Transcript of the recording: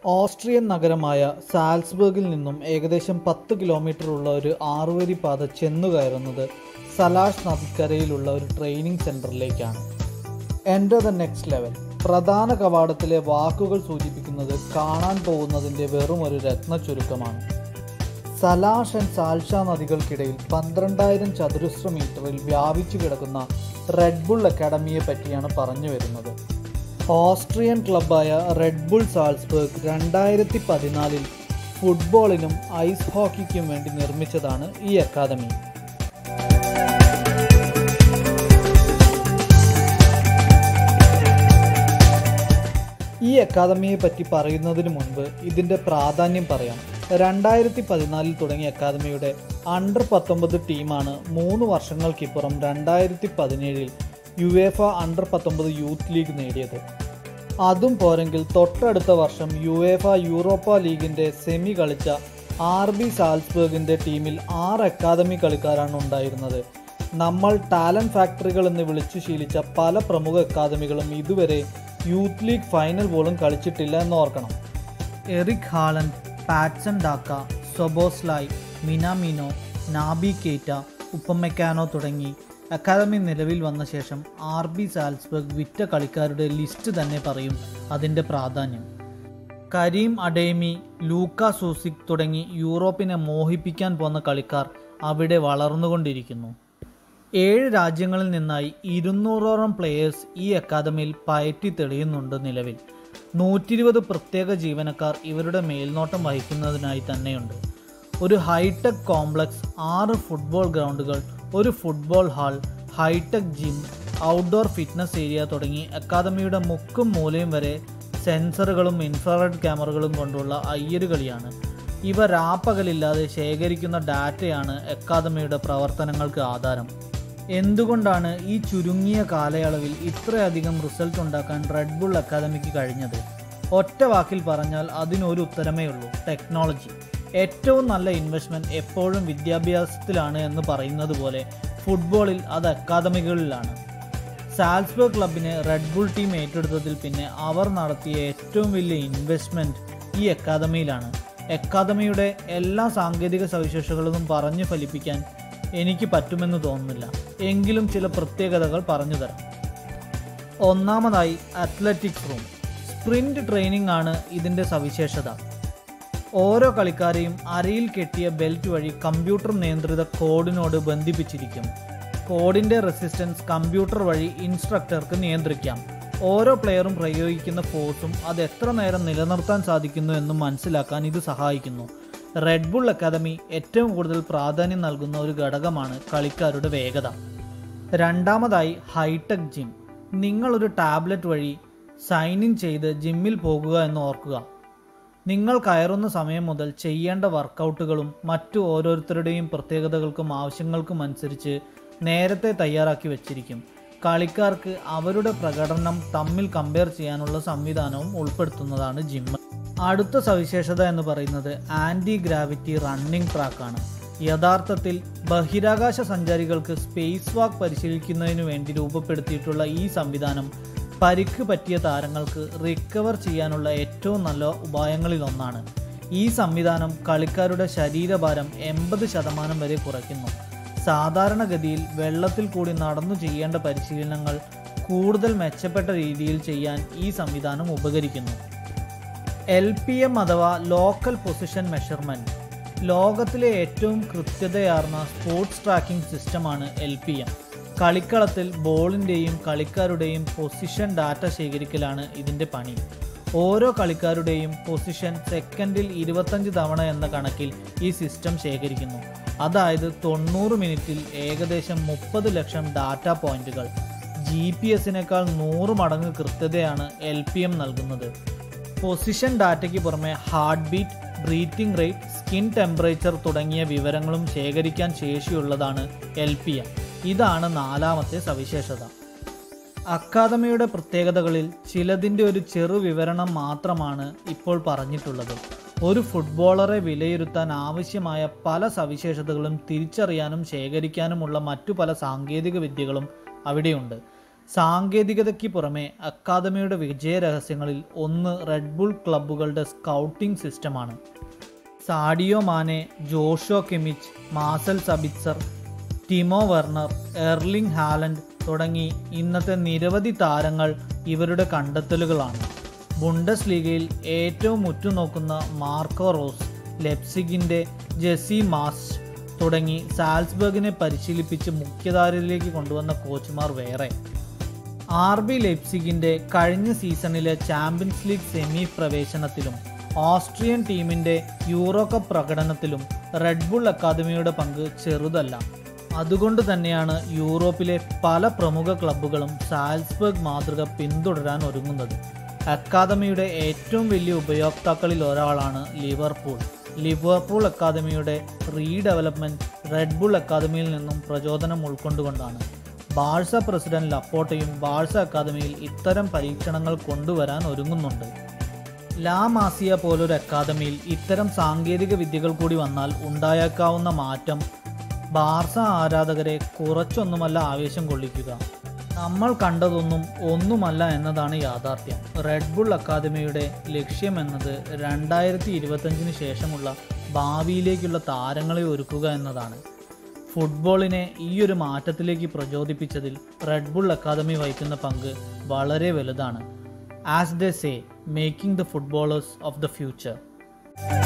Austrian നഗരമായ സാൽസ്ബർഗിൽ നിന്നും ഏകദേശം പത്ത് കിലോമീറ്റർ ഉള്ള ഒരു ആറുവരി പാത ചെന്നു കയറുന്നത് സലാഷ് നദിക്കരയിലുള്ള ഒരു ട്രെയിനിങ് സെൻറ്ററിലേക്കാണ് എൻ്റർ ദ നെക്സ്റ്റ് ലെവൽ പ്രധാന കവാടത്തിലെ വാക്കുകൾ സൂചിപ്പിക്കുന്നത് കാണാൻ പോകുന്നതിൻ്റെ വെറും ഒരു രത്ന ചുരുക്കമാണ് സലാഷ് ആൻഡ് സാൽഷ നദികൾക്കിടയിൽ പന്ത്രണ്ടായിരം ചതുരശ്ര മീറ്ററിൽ വ്യാപിച്ചു കിടക്കുന്ന റെഡ് ബുൾ അക്കാഡമിയെ പറ്റിയാണ് പറഞ്ഞു വരുന്നത് ഓസ്ട്രിയൻ ക്ലബ്ബായ റെഡ് ബുൾ സാൾസ്ബർഗ് രണ്ടായിരത്തി പതിനാലിൽ ഫുട്ബോളിനും ഐസ് ഹോക്കിക്കും വേണ്ടി നിർമ്മിച്ചതാണ് ഈ അക്കാദമി ഈ അക്കാദമിയെ പറ്റി പറയുന്നതിന് മുൻപ് ഇതിൻ്റെ പ്രാധാന്യം പറയാം രണ്ടായിരത്തി പതിനാലിൽ തുടങ്ങിയ അക്കാദമിയുടെ അണ്ടർ പത്തൊമ്പത് ടീമാണ് മൂന്ന് വർഷങ്ങൾക്കിപ്പുറം രണ്ടായിരത്തി പതിനേഴിൽ യു എഫ അണ്ടർ പത്തൊമ്പത് യൂത്ത് ലീഗ് നേടിയത് അതും പോരെങ്കിൽ തൊട്ടടുത്ത വർഷം യു എഫ യൂറോപ്പ ലീഗിൻ്റെ സെമി കളിച്ച ആർ ബി സാൽസ്ബർഗിൻ്റെ ടീമിൽ ആറ് അക്കാദമി കളിക്കാരാണ് ഉണ്ടായിരുന്നത് നമ്മൾ ടാലൻറ്റ് ഫാക്ടറികൾ എന്ന് വിളിച്ചു ശീലിച്ച പല പ്രമുഖ അക്കാദമികളും ഇതുവരെ യൂത്ത് ലീഗ് ഫൈനൽ പോലും കളിച്ചിട്ടില്ല എന്ന് ഓർക്കണം Erik Haaland Patson Daka Szoboszlai Minamino Naby Keita Upamecano തുടങ്ങി അക്കാദമി നിലവിൽ വന്ന ശേഷം ആർ ബി സാൽസ്ബർഗ് വിറ്റ കളിക്കാരുടെ ലിസ്റ്റ് തന്നെ പറയും അതിൻ്റെ പ്രാധാന്യം കരീം അഡേമി ലൂക്ക സൂസിക് തുടങ്ങി യൂറോപ്പിനെ മോഹിപ്പിക്കാൻ പോന്ന കളിക്കാർ അവിടെ വളർന്നുകൊണ്ടിരിക്കുന്നു ഏഴ് രാജ്യങ്ങളിൽ നിന്നായി ഇരുന്നൂറോളം പ്ലേയേഴ്സ് ഈ അക്കാദമിയിൽ പയറ്റി തെളിയുന്നുണ്ട് നിലവിൽ നൂറ്റിരുപത് പ്രത്യേക ജീവനക്കാർ ഇവരുടെ മേൽനോട്ടം വഹിക്കുന്നതിനായി തന്നെയുണ്ട് ഒരു ഹൈടെക് കോംപ്ലക്സ് ആറ് ഫുട്ബോൾ ഗ്രൗണ്ടുകൾ ഒരു football hall hitech gym outdoor fitness area തുടങ്ങി അക്കാദമിയുടെ മുക്കും മൂലയും വരെ സെൻസറുകളും ഇൻഫ്രാറെഡ് ക്യാമറകളും കൊണ്ടുള്ള അയ്യരുകളിയാണ് ഇവ രാപ്പകലില്ലാതെ ശേഖരിക്കുന്ന ഡാറ്റയാണ് അക്കാദമിയുടെ പ്രവർത്തനങ്ങൾക്ക് ആധാരം എന്തുകൊണ്ടാണ് ഈ ചുരുങ്ങിയ കാലയളവിൽ ഇത്രയധികം റിസൾട്ട് ഉണ്ടാക്കാൻ റെഡ് ബുൾ അക്കാദമിക്ക് കഴിഞ്ഞത് ഒറ്റ വാക്കിൽ പറഞ്ഞാൽ അതിനൊരു ഉത്തരമേ ഉള്ളൂ ടെക്നോളജി ഏറ്റവും നല്ല ഇൻവെസ്റ്റ്മെൻറ്റ് എപ്പോഴും വിദ്യാഭ്യാസത്തിലാണ് എന്ന് പറയുന്നത് പോലെ ഫുട്ബോളിൽ അത് അക്കാദമികളിലാണ് സാൽസ്ബർഗ് ക്ലബിനെ റെഡ് ബുൾ ടീം ഏറ്റെടുത്തതിൽ പിന്നെ അവർ നടത്തിയ ഏറ്റവും വലിയ ഇൻവെസ്റ്റ്മെൻറ്റ് ഈ അക്കാദമിയിലാണ് അക്കാദമിയുടെ എല്ലാ സാങ്കേതിക സവിശേഷതകളും പറഞ്ഞു ഫലിപ്പിക്കാൻ എനിക്ക് പറ്റുമെന്ന് തോന്നുന്നില്ല എങ്കിലും ചില പ്രത്യേകതകൾ പറഞ്ഞു തരാം ഒന്നാമതായി അത്ലറ്റിക്സ് റൂം സ്പ്രിന്റ് ട്രെയിനിങ് ആണ് ഇതിൻ്റെ സവിശേഷത ഓരോ കളിക്കാരെയും അരയിൽ കെട്ടിയ ബെൽറ്റ് വഴി കമ്പ്യൂട്ടർ നിയന്ത്രിത കോഡിനോട് ബന്ധിപ്പിച്ചിരിക്കും കോഡിൻ്റെ റെസിസ്റ്റൻസ് കമ്പ്യൂട്ടർ വഴി ഇൻസ്ട്രക്ടർക്ക് നിയന്ത്രിക്കാം ഓരോ പ്ലെയറും പ്രയോഗിക്കുന്ന ഫോഴ്സും അത് എത്ര നേരം നിലനിർത്താൻ സാധിക്കുന്നു എന്നും മനസ്സിലാക്കാൻ ഇത് സഹായിക്കുന്നു റെഡ് ബുൾ അക്കാദമി ഏറ്റവും കൂടുതൽ പ്രാധാന്യം നൽകുന്ന ഒരു ഘടകമാണ് കളിക്കാരുടെ വേഗത രണ്ടാമതായി ഹൈടെക് ജിം നിങ്ങളൊരു ടാബ്ലറ്റ് വഴി സൈൻ ഇൻ ചെയ്ത് ജിമ്മിൽ പോകുക എന്ന് ഓർക്കുക നിങ്ങൾ കയറുന്ന സമയം മുതൽ ചെയ്യേണ്ട വർക്കൗട്ടുകളും മറ്റു ഓരോരുത്തരുടെയും പ്രത്യേകതകൾക്കും ആവശ്യങ്ങൾക്കും അനുസരിച്ച് നേരത്തെ തയ്യാറാക്കി വെച്ചിരിക്കും കളിക്കാർക്ക് അവരുടെ പ്രകടനം തമ്മിൽ കമ്പയർ ചെയ്യാനുള്ള സംവിധാനവും ഉൾപ്പെടുത്തുന്നതാണ് ജിം അടുത്ത സവിശേഷത എന്ന് പറയുന്നത് ആൻറ്റി ഗ്രാവിറ്റി റണ്ണിംഗ് ട്രാക്കാണ് യഥാർത്ഥത്തിൽ ബഹിരാകാശ സഞ്ചാരികൾക്ക് സ്പേസ് വാക്ക് പരിശീലിക്കുന്നതിനു വേണ്ടി രൂപപ്പെടുത്തിയിട്ടുള്ള ഈ സംവിധാനം പരിക്ക് പറ്റിയ താരങ്ങൾക്ക് റിക്കവർ ചെയ്യാനുള്ള ഏറ്റവും നല്ല ഉപായങ്ങളിലൊന്നാണ് ഈ സംവിധാനം കളിക്കാരുടെ ശരീരഭാരം എൺപത് ശതമാനം വരെ കുറയ്ക്കുന്നു സാധാരണഗതിയിൽ വെള്ളത്തിൽ കൂടി നടന്നു ചെയ്യേണ്ട പരിശീലനങ്ങൾ കൂടുതൽ മെച്ചപ്പെട്ട രീതിയിൽ ചെയ്യാൻ ഈ സംവിധാനം ഉപകരിക്കുന്നു എൽ പി എം അഥവാ ലോക്കൽ പൊസിഷൻ മെഷർമെൻറ്റ് ലോകത്തിലെ ഏറ്റവും കൃത്യതയാർന്ന സ്പോർട്സ് ട്രാക്കിംഗ് സിസ്റ്റമാണ് എൽ പി എം കളിക്കളത്തിൽ ബോളിൻ്റെയും കളിക്കാരുടെയും പൊസിഷൻ ഡാറ്റ ശേഖരിക്കലാണ് ഇതിൻ്റെ പണി ഓരോ കളിക്കാരുടെയും പൊസിഷൻ സെക്കൻഡിൽ ഇരുപത്തഞ്ച് തവണ എന്ന കണക്കിൽ ഈ സിസ്റ്റം ശേഖരിക്കുന്നു അതായത് തൊണ്ണൂറ് മിനിറ്റിൽ ഏകദേശം മുപ്പത് ലക്ഷം ഡാറ്റ പോയിന്റുകൾ ജി പി എസിനേക്കാൾ നൂറ് മടങ്ങ് കൃത്യതയാണ് എൽ പി എം നൽകുന്നത് പൊസിഷൻ ഡാറ്റയ്ക്ക് പുറമെ heart beat breathing rate skin temperature തുടങ്ങിയ വിവരങ്ങളും ശേഖരിക്കാൻ ശേഷിയുള്ളതാണ് എൽ പി എം ഇതാണ് നാലാമത്തെ സവിശേഷത അക്കാദമിയുടെ പ്രത്യേകതകളിൽ ചിലതിൻ്റെ ഒരു ചെറു വിവരണം മാത്രമാണ് ഇപ്പോൾ പറഞ്ഞിട്ടുള്ളത് ഒരു ഫുട്ബോളറെ വിലയിരുത്താൻ ആവശ്യമായ പല സവിശേഷതകളും തിരിച്ചറിയാനും ശേഖരിക്കാനുമുള്ള മറ്റു പല സാങ്കേതിക വിദ്യകളും അവിടെയുണ്ട് സാങ്കേതികതയ്ക്ക് പുറമെ അക്കാദമിയുടെ വിജയരഹസ്യങ്ങളിൽ ഒന്ന് റെഡ് ബുൾ ക്ലബ്ബുകളുടെ സ്കൗട്ടിംഗ് സിസ്റ്റമാണ് Sadio Mane Joshua Kimmich Marcel Sabitzer Timo Werner Erling Haaland തുടങ്ങി ഇന്നത്തെ നിരവധി താരങ്ങൾ ഇവരുടെ കണ്ടെത്തലുകളാണ് ബുണ്ടസ് ലീഗയിൽ ഏറ്റവും ഉറ്റുനോക്കുന്ന മാർക്കോ റോസ് ലെപ്സിഗിൻ്റെ ജെസി മാസ് തുടങ്ങി സാൽസ്ബർഗിനെ പരിശീലിപ്പിച്ച് മുഖ്യധാരയിലേക്ക് കൊണ്ടുവന്ന കോച്ചുമാർ വേറെ ആർ ബി ലെപ്സിഗിൻ്റെ കഴിഞ്ഞ സീസണിലെ ചാമ്പ്യൻസ് ലീഗ് സെമി പ്രവേശനത്തിലും ഓസ്ട്രിയൻ ടീമിൻ്റെ യൂറോ കപ്പ് പ്രകടനത്തിലും റെഡ് ബുൾ അക്കാദമിയുടെ പങ്ക് ചെറുതല്ല അതുകൊണ്ട് തന്നെയാണ് യൂറോപ്പിലെ പല പ്രമുഖ ക്ലബ്ബുകളും സാൽസ്ബർഗ് മാതൃക പിന്തുടരാൻ ഒരുങ്ങുന്നത് അക്കാദമിയുടെ ഏറ്റവും വലിയ ഉപയോക്താക്കളിൽ ഒരാളാണ് ലിവർപൂൾ ലിവർപൂൾ അക്കാദമിയുടെ റീഡെവലപ്മെൻറ്റ് റെഡ് ബുൾ അക്കാദമിയിൽ നിന്നും പ്രചോദനം ഉൾക്കൊണ്ടുകൊണ്ടാണ് ബാഴ്സ പ്രസിഡന്റ് ലപ്പോട്ടയും ബാഴ്സ അക്കാദമിയിൽ ഇത്തരം പരീക്ഷണങ്ങൾ കൊണ്ടുവരാൻ ഒരുങ്ങുന്നുണ്ട് ലാ മാസിയ പോലൊരു അക്കാദമിയിൽ ഇത്തരം സാങ്കേതിക വിദ്യകൾ കൂടി വന്നാൽ ഉണ്ടായേക്കാവുന്ന മാറ്റം ബാർസ ആരാധകരെ കുറച്ചൊന്നുമല്ല ആവേശം കൊള്ളിക്കുക നമ്മൾ കണ്ടതൊന്നും ഒന്നുമല്ല എന്നതാണ് യാഥാർത്ഥ്യം റെഡ് ബുൾ അക്കാദമിയുടെ ലക്ഷ്യമെന്നത് രണ്ടായിരത്തി ഇരുപത്തഞ്ചിന് ശേഷമുള്ള ഭാവിയിലേക്കുള്ള താരങ്ങളെ ഒരുക്കുക എന്നതാണ് ഫുട്ബോളിനെ ഈ ഒരു മാറ്റത്തിലേക്ക് പ്രചോദിപ്പിച്ചതിൽ റെഡ് ബുൾ അക്കാദമി വഹിക്കുന്ന പങ്ക് വളരെ വലുതാണ് as they say making the footballers of the future